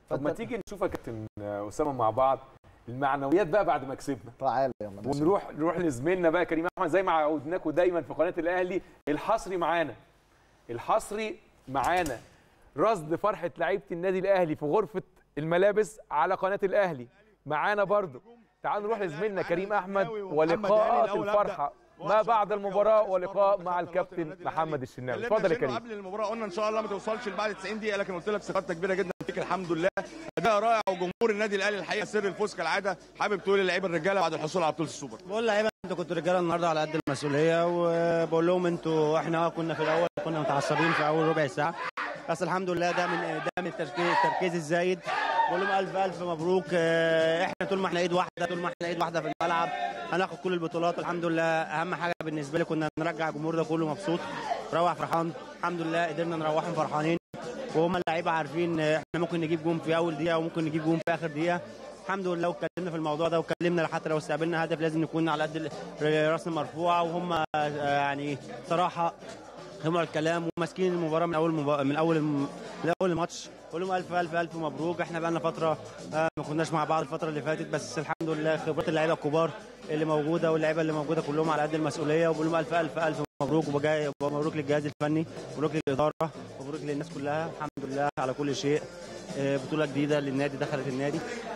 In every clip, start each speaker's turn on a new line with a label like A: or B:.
A: طب ما
B: فأنت-
A: تيجي نشوف يا كابتن اسامه مع بعض المعنويات بقى بعد ما كسبنا
B: تعالى يلا نسمع.
A: ونروح نروح لزميلنا بقى كريم احمد زي ما عودناكم دايما في قناه الاهلي الحصري معانا الحصري معانا رصد فرحه لعيبه النادي الاهلي في غرفه الملابس على قناه الاهلي معانا برضو تعالوا نروح لزميلنا كريم احمد ولقاءات الفرحه ما بعد المباراه ولقاء مع الكابتن محمد الشناوي اتفضل يا كريم
C: قبل المباراه قلنا ان شاء الله ما توصلش لبعد 90 دقيقه لكن قلت لك ثقتنا كبيره جدا فيك الحمد لله اداء رائع وجمهور النادي الاهلي الحقيقه سر الفوز كالعاده حابب تقول للعيبه الرجاله بعد الحصول على بطوله السوبر
D: بقول لعيبه انتوا كنتوا رجاله النهارده على قد المسؤوليه وبقول لهم انتوا احنا كنا في الاول كنا متعصبين في اول ربع ساعه بس الحمد لله ده من ده من التركيز, التركيز الزايد بقول لهم الف الف مبروك اه، احنا طول ما احنا ايد واحده طول ما احنا ايد واحده في الملعب هناخد كل البطولات الحمد لله اهم حاجه بالنسبه لي كنا نرجع الجمهور ده كله مبسوط روح فرحان الحمد لله قدرنا نروحهم فرحانين وهم اللعيبه عارفين اه، احنا ممكن نجيب جون في اول دقيقه وممكن نجيب جون في اخر دقيقه الحمد لله واتكلمنا في الموضوع ده واتكلمنا حتى لو استقبلنا هدف لازم نكون على قد ال- راسنا مرفوعه وهم آه، يعني صراحه سمعوا الكلام وماسكين المباراه من اول مبا... من اول من اول الماتش بقول لهم الف الف الف مبروك احنا بقى لنا فتره آه، ما كناش مع بعض الفتره اللي فاتت بس الحمد لله خبرات اللعيبه الكبار اللي موجوده واللعيبه اللي موجوده كلهم على قد المسؤوليه وبقول لهم الف الف الف مبروك وبجاي مبروك للجهاز الفني مبروك للاداره مبروك للناس كلها الحمد لله على كل شيء آه، بطوله جديده للنادي دخلت النادي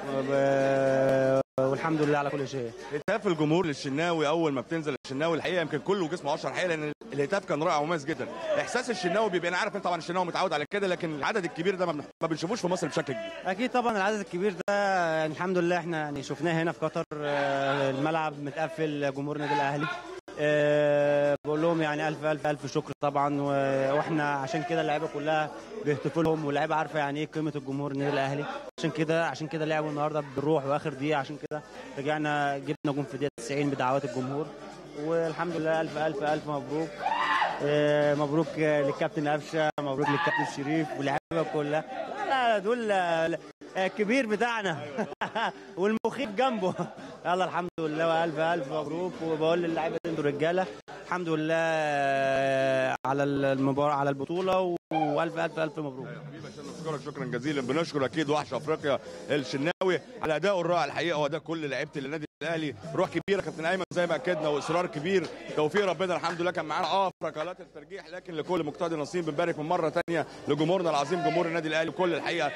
D: وب- والحمد لله على كل شيء
C: هتاف الجمهور للشناوي اول ما بتنزل الشناوي الحقيقه يمكن كله جسمه 10 حقيقه لان الهتاف كان رائع ومميز جدا احساس الشناوي بيبقى انا عارف انت طبعا الشناوي متعود على كده لكن العدد الكبير ده ما بن- ما بنشوفوش في مصر بشكل كبير
D: اكيد طبعا العدد الكبير ده يعني الحمد لله احنا يعني شفناه هنا في قطر آه، الملعب متقفل جمهور النادي الاهلي آه، بقول لهم يعني الف الف الف شكر طبعا و- واحنا عشان كده اللعيبه كلها بيهتفوا لهم واللعيبه عارفه يعني ايه قيمه الجمهور النادي الاهلي عشان كده عشان كده لعبوا النهارده بالروح واخر دقيقه عشان كده رجعنا جبنا جون في الدقيقه 90 بدعوات الجمهور والحمد لله الف الف الف مبروك آه، مبروك آه، للكابتن قفشه مبروك للكابتن شريف واللعيبه كلها لا لا دول آه، الكبير بتاعنا والمخيف جنبه يلا الحمد لله والف الف مبروك وبقول للعيبه انتوا رجاله الحمد لله آه، على المباراه على البطوله والف الف الف مبروك
C: حبيبي عشان نشكرك شكرا جزيلا بنشكر اكيد وحش افريقيا الشناوي على ادائه الرائع الحقيقه واداء كل لعيبه النادي الاهلي روح كبيره كابتن ايمن زي ما اكدنا واصرار كبير توفيق ربنا الحمد لله كان معانا اه في ركلات الترجيح لكن لكل مقتدي نصيب بنبارك من مره ثانيه لجمهورنا العظيم جمهور النادي الاهلي وكل الحقيقه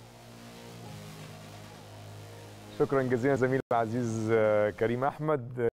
A: شكرا جزيلا زميلي العزيز آه، كريم احمد